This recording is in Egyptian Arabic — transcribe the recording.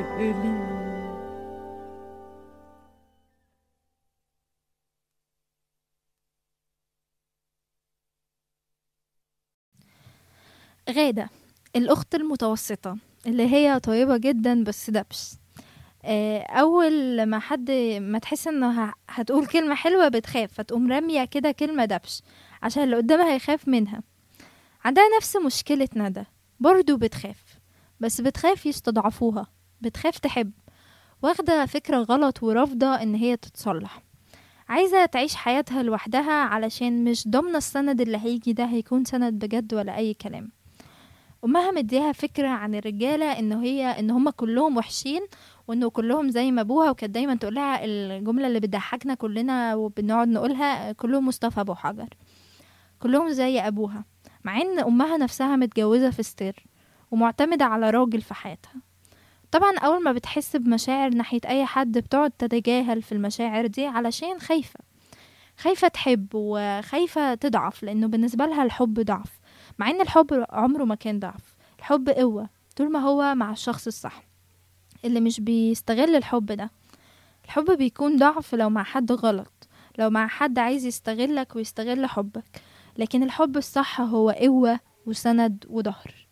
لي غادة الأخت المتوسطة اللي هي طيبة جدا بس دبش آه، أول ما حد ما تحس إنها هتقول كلمة حلوة بتخاف فتقوم رامية كده كلمة دبش عشان اللي قدامها يخاف منها عندها نفس مشكلة ندى برضو بتخاف بس بتخاف يستضعفوها بتخاف تحب واخدة فكرة غلط ورافضة إن هي تتصلح عايزة تعيش حياتها لوحدها علشان مش ضامنة السند اللي هيجي ده هيكون سند بجد ولا أي كلام امها مديها فكره عن الرجاله ان هي ان هم كلهم وحشين وانه كلهم زي ما ابوها وكانت دايما تقولها الجمله اللي بتضحكنا كلنا وبنقعد نقولها كلهم مصطفى ابو حجر كلهم زي ابوها مع ان امها نفسها متجوزه في ستير ومعتمده على راجل في حياتها طبعا اول ما بتحس بمشاعر ناحيه اي حد بتقعد تتجاهل في المشاعر دي علشان خايفه خايفه تحب وخايفه تضعف لانه بالنسبه لها الحب ضعف مع ان الحب عمره ما كان ضعف الحب قوة طول ما هو مع الشخص الصح اللي مش بيستغل الحب ده الحب بيكون ضعف لو مع حد غلط لو مع حد عايز يستغلك ويستغل حبك لكن الحب الصح هو قوة وسند وظهر